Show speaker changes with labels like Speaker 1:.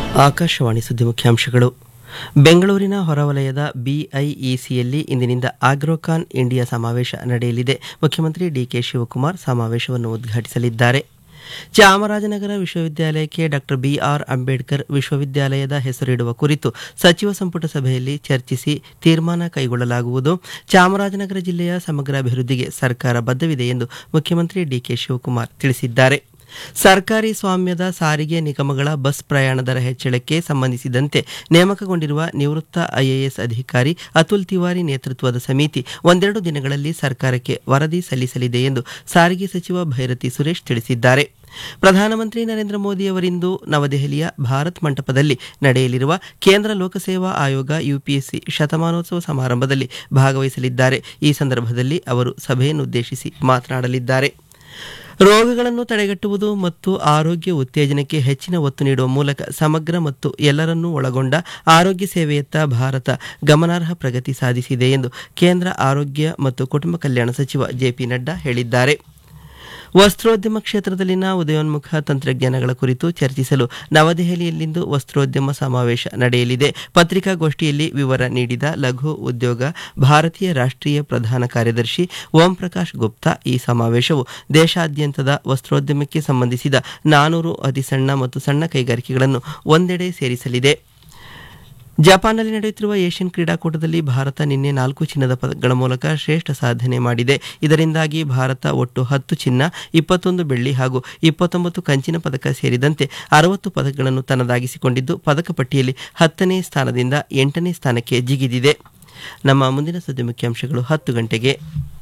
Speaker 1: ಆಕಾಶವಾಣಿ ಸುದ್ದಿ ಮುಖ್ಯಾಂಶಗಳು ಬೆಂಗಳೂರಿನ ಹೊರವಲಯದ ಬಿಐಇಸಿಯಲ್ಲಿ ಇಂದಿನಿಂದ ಆಗ್ರೋಕಾನ್ ಇಂಡಿಯಾ ಸಮಾವೇಶ ನಡೆಯಲಿದೆ ಮುಖ್ಯಮಂತ್ರಿ ಡಿಕೆ ಶಿವಕುಮಾರ್ ಸಮಾವೇಶವನ್ನು ಉದ್ಘಾಟಿಸಲಿದ್ದಾರೆ ಚಾಮರಾಜನಗರ ವಿಶ್ವವಿದ್ಯಾಲಯಕ್ಕೆ ಡಾಕ್ಟರ್ ಬಿಆರ್ ಅಂಬೇಡ್ಕರ್ ವಿಶ್ವವಿದ್ಯಾಲಯದ ಹೆಸರಿಡುವ ಕುರಿತು ಸಚಿವ ಸಂಪುಟ ಸಭೆಯಲ್ಲಿ ಚರ್ಚಿಸಿ ತೀರ್ಮಾನ ಕೈಗೊಳ್ಳಲಾಗುವುದು ಚಾಮರಾಜನಗರ ಜಿಲ್ಲೆಯ ಸಮಗ್ರ ಅಭಿವೃದ್ಧಿಗೆ ಸರ್ಕಾರ ಬದ್ಧವಿದೆ ಎಂದು ಮುಖ್ಯಮಂತ್ರಿ ಡಿಕೆ ಶಿವಕುಮಾರ್ ತಿಳಿಸಿದ್ದಾರೆ ಸರ್ಕಾರಿ ಸ್ವಾಮ್ಯದ ಸಾರಿಗೆ ನಿಗಮಗಳ ಬಸ್ ಪ್ರಯಾಣ ದರ ಹೆಚ್ಚಳಕ್ಕೆ ಸಂಬಂಧಿಸಿದಂತೆ ನೇಮಕಗೊಂಡಿರುವ ನಿವೃತ್ತ ಐಎಎಸ್ ಅಧಿಕಾರಿ ಅತುಲ್ ತಿವಾರಿ ನೇತೃತ್ವದ ಸಮಿತಿ ಒಂದೆರಡು ದಿನಗಳಲ್ಲಿ ಸರ್ಕಾರಕ್ಕೆ ವರದಿ ಸಲ್ಲಿಸಲಿದೆ ಎಂದು ಸಾರಿಗೆ ಸಚಿವ ಭೈರತಿ ಸುರೇಶ್ ತಿಳಿಸಿದ್ದಾರೆ ಪ್ರಧಾನಮಂತ್ರಿ ನರೇಂದ್ರ ಮೋದಿ ಅವರಿಂದು ನವದೆಹಲಿಯ ಭಾರತ್ ಮಂಟಪದಲ್ಲಿ ನಡೆಯಲಿರುವ ಕೇಂದ್ರ ಲೋಕಸೇವಾ ಆಯೋಗ ಯುಪಿಎಸ್ಸಿ ಶತಮಾನೋತ್ಸವ ಸಮಾರಂಭದಲ್ಲಿ ಭಾಗವಹಿಸಲಿದ್ದಾರೆ ಈ ಸಂದರ್ಭದಲ್ಲಿ ಅವರು ಸಭೆಯನ್ನುದ್ದೇಶಿಸಿ ಮಾತನಾಡಲಿದ್ದಾರೆ ರೋಗಗಳನ್ನು ತಡೆಗಟ್ಟುವುದು ಮತ್ತು ಆರೋಗ್ಯ ಉತ್ತೇಜನಕ್ಕೆ ಹೆಚ್ಚಿನ ಒತ್ತು ನೀಡುವ ಮೂಲಕ ಸಮಗ್ರ ಮತ್ತು ಎಲ್ಲರನ್ನೂ ಒಳಗೊಂಡ ಆರೋಗ್ಯ ಸೇವೆಯತ್ತ ಭಾರತ ಗಮನಾರ್ಹ ಪ್ರಗತಿ ಸಾಧಿಸಿದೆ ಎಂದು ಕೇಂದ್ರ ಆರೋಗ್ಯ ಮತ್ತು ಕುಟುಂಬ ಕಲ್ಯಾಣ ಸಚಿವ ಜೆಪಿ ನಡ್ಡಾ ಹೇಳಿದ್ದಾರೆ ವಸ್ತ್ರೋದ್ಯಮ ಕ್ಷೇತ್ರದಲ್ಲಿನ ಉದಯೋನ್ಮುಖ ತಂತ್ರಜ್ಞಾನಗಳ ಕುರಿತು ಚರ್ಚಿಸಲು ನವದೆಹಲಿಯಲ್ಲಿಂದು ವಸ್ತ್ರೋದ್ಯಮ ಸಮಾವೇಶ ನಡೆಯಲಿದೆ ಪತ್ರಿಕಾಗೋಷ್ಠಿಯಲ್ಲಿ ವಿವರ ನೀಡಿದ ಲಘು ಉದ್ಯೋಗ ಭಾರತೀಯ ರಾಷ್ಟ್ರೀಯ ಪ್ರಧಾನ ಕಾರ್ಯದರ್ಶಿ ಓಂ ಪ್ರಕಾಶ್ ಗುಪ್ತಾ ಈ ಸಮಾವೇಶವು ದೇಶಾದ್ಯಂತದ ವಸ್ತ್ರೋದ್ಯಮಕ್ಕೆ ಸಂಬಂಧಿಸಿದ ನಾನೂರು ಅತಿಸಣ್ಣ ಮತ್ತು ಸಣ್ಣ ಕೈಗಾರಿಕೆಗಳನ್ನು ಒಂದೆಡೆ ಸೇರಿಸಲಿದೆ ಜಪಾನ್ನಲ್ಲಿ ನಡೆಯುತ್ತಿರುವ ಏಷ್ಯನ್ ಕ್ರೀಡಾಕೂಟದಲ್ಲಿ ಭಾರತ ನಿನ್ನೆ ನಾಲ್ಕು ಚಿನ್ನದ ಪದಕಗಳ ಮೂಲಕ ಶ್ರೇಷ್ಠ ಸಾಧನೆ ಮಾಡಿದೆ ಇದರಿಂದಾಗಿ ಭಾರತ ಒಟ್ಟು ಹತ್ತು ಚಿನ್ನ ಇಪ್ಪತ್ತೊಂದು ಬೆಳ್ಳಿ ಹಾಗೂ ಇಪ್ಪತ್ತೊಂಬತ್ತು ಕಂಚಿನ ಪದಕ ಸೇರಿದಂತೆ ಅರವತ್ತು ಪದಕಗಳನ್ನು ತನ್ನದಾಗಿಸಿಕೊಂಡಿದ್ದು ಪದಕ ಪಟ್ಟಿಯಲ್ಲಿ ಹತ್ತನೇ ಸ್ಥಾನದಿಂದ ಎಂಟನೇ ಸ್ಥಾನಕ್ಕೆ ಜಿಗಿದಿದೆ ನಮ್ಮ ಮುಂದಿನ ಸುದ್ದಿ ಮುಖ್ಯಾಂಶಗಳು ಹತ್ತು ಗಂಟೆಗೆ